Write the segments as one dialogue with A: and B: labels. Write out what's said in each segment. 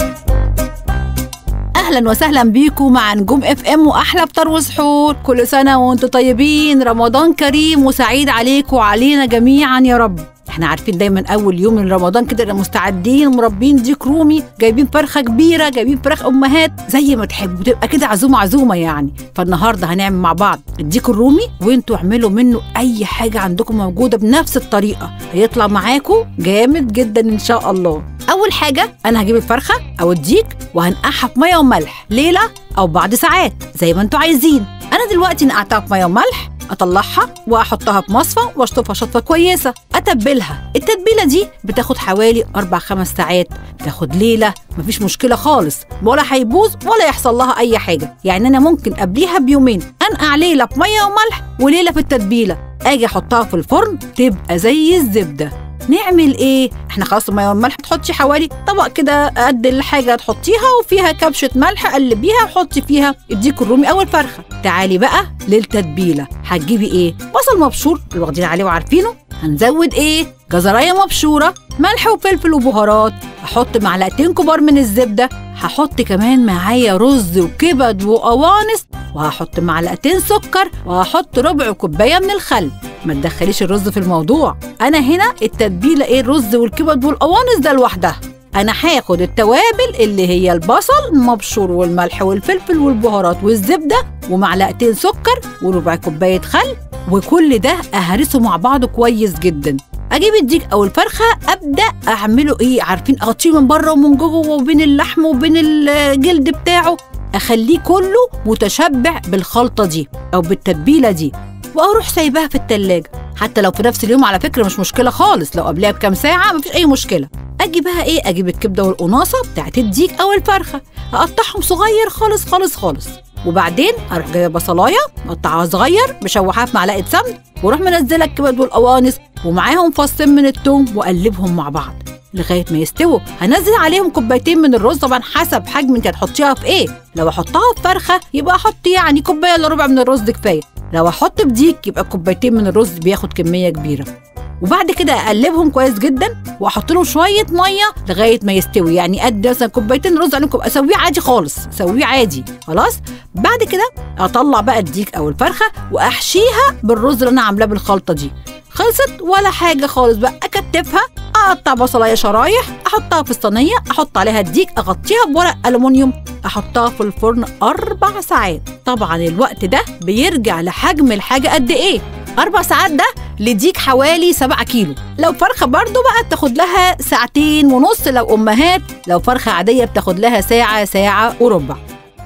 A: اهلا وسهلا بيكم مع نجوم اف ام واحلى فطار وسحور كل سنه وانتم طيبين رمضان كريم وسعيد عليكم وعلينا جميعا يا رب احنا عارفين دايما اول يوم من رمضان كده مستعدين مربين ديك رومي جايبين فرخه كبيره جايبين فراخ امهات زي ما تحبوا تبقى كده عزومه عزومه يعني فالنهارده هنعمل مع بعض الديك الرومي وانتوا اعملوا منه اي حاجه عندكم موجوده بنفس الطريقه هيطلع معاكم جامد جدا ان شاء الله اول حاجه انا هجيب الفرخه او الديك وهنقعها في ميه وملح ليله او بعد ساعات زي ما انتوا عايزين انا دلوقتي نقعتها في ميه وملح اطلعها واحطها في مصفى واشطفها شطفه كويسه اتبلها التتبيله دي بتاخد حوالي اربع خمس ساعات تاخد ليله مفيش مشكله خالص ولا هيبوظ ولا يحصل لها اي حاجه يعني انا ممكن قبليها بيومين انقع ليله في ميه وملح وليله في التتبيله اجي احطها في الفرن تبقى زي الزبده نعمل ايه احنا خلاص الميه والملح تحطي حوالي طبق كده قد الحاجه تحطيها وفيها كبشه ملح قلبيها وحطي فيها الديك الرومي او الفرخه تعالي بقى للتتبيله هتجيبي ايه بصل مبشور اللي واخدين عليه وعارفينه هنزود ايه جزرايه مبشوره ملح وفلفل وبهارات احط معلقتين كبار من الزبده هحط كمان معايا رز وكبد وقوانص وهحط معلقتين سكر وهحط ربع كوبايه من الخل ما تدخليش الرز في الموضوع انا هنا التتبيله ايه الرز والكبد والقوانص ده لوحدها انا هاخد التوابل اللي هي البصل المبشور والملح والفلفل والبهارات والزبده ومعلقتين سكر وربع كوبايه خل وكل ده اهرسه مع بعضه كويس جدا اجيب الديك او الفرخه ابدا اعمله ايه عارفين اغطيه من بره ومن جوه وبين اللحم وبين الجلد بتاعه اخليه كله متشبع بالخلطه دي او بالتتبيله دي واروح سايباها في التلاجة حتى لو في نفس اليوم على فكره مش مشكله خالص لو قبلها بكام ساعه مفيش اي مشكله اجي بقى ايه اجيب الكبده والقناصه بتاعت الديك او الفرخه اقطعهم صغير خالص خالص خالص وبعدين اروح جايبه بصلايه مقطعها صغير مشوحاها في معلقه سمن واروح منزله الكبد والقوانص ومعاهم فصين من التوم واقلبهم مع بعض لغايه ما يستووا هنزل عليهم كوبايتين من الرز طبعا حسب حجم انت هتحطيها في ايه لو احطها في فرخه يبقى احط يعني كوبايه الا ربع من الرز كفايه لو احط بديك يبقى كوبايتين من الرز بياخد كميه كبيره وبعد كده اقلبهم كويس جدا واحط له شويه ميه لغايه ما يستوي يعني قد مثلا كوبايتين رز عليكم اسويه عادي خالص اسويه عادي خلاص بعد كده اطلع بقى الديك او الفرخه واحشيها بالرز اللي انا عاملاه بالخلطه دي خلصت ولا حاجه خالص بقى اكتفها اقطع بصلايه شرايح احطها في الصينيه احط عليها الديك اغطيها بورق الومنيوم احطها في الفرن اربع ساعات طبعا الوقت ده بيرجع لحجم الحاجه قد ايه اربع ساعات ده لديك حوالي 7 كيلو لو فرخه برضو بقى بتاخد لها ساعتين ونص لو امهات لو فرخه عاديه بتاخد لها ساعه ساعه وربع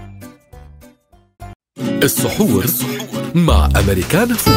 B: السحور مع أمريكان فول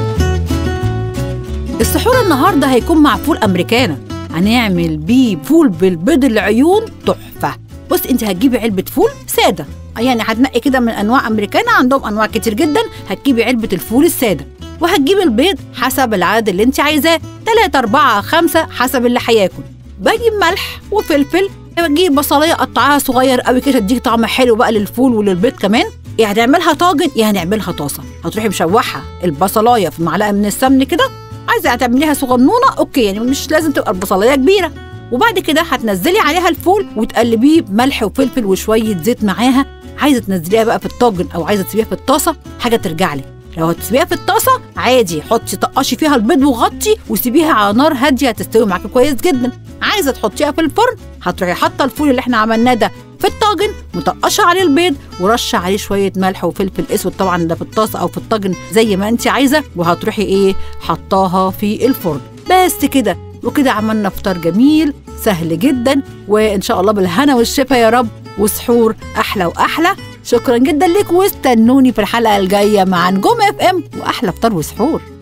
A: السحور النهارده هيكون مع فول امريكانا هنعمل بيه فول بالبيض العيون تحفه بص انت هتجيبي علبه فول ساده يعني هتنقي كده من انواع امريكانا عندهم انواع كتير جدا هتجيبي علبه الفول الساده وهتجيبي البيض حسب العدد اللي انت عايزاه 3 4 5 حسب اللي هياكل بجيب ملح وفلفل بجيب بصلايه قطعها صغير قوي كده تديك طعم حلو بقى للفول وللبيض كمان يا هنعملها طاجن يا هنعملها طاسه هتروحي مشوحه البصلايه في معلقه من السمن كده عايزه تعمليها صغنونه اوكي يعني مش لازم تبقى البصلايه كبيره وبعد كده هتنزلي عليها الفول وتقلبيه بملح وفلفل وشويه زيت معاها عايزه تنزليها بقى في الطاجن او عايزه تسيبيها في الطاسه حاجه ترجع لك لو هتسيبيها في الطاسه عادي حطي طقشي فيها البيض وغطي وسيبيها على نار هاديه هتستوي معاكي كويس جدا عايزه تحطيها في الفرن هتروحي حاطه الفول اللي احنا عملناه ده في الطاجن مطقشه عليه البيض ورشه عليه شويه ملح وفلفل اسود طبعا ده في الطاسه او في الطاجن زي ما انت عايزه وهتروحي ايه حطاها في الفرن بس كده وكده عملنا فطار جميل سهل جدا وان شاء الله بالهنا والشفا يا رب وسحور احلى واحلى شكرا جدا لك واستنوني في الحلقه الجايه مع نجوم اف ام واحلى فطار وسحور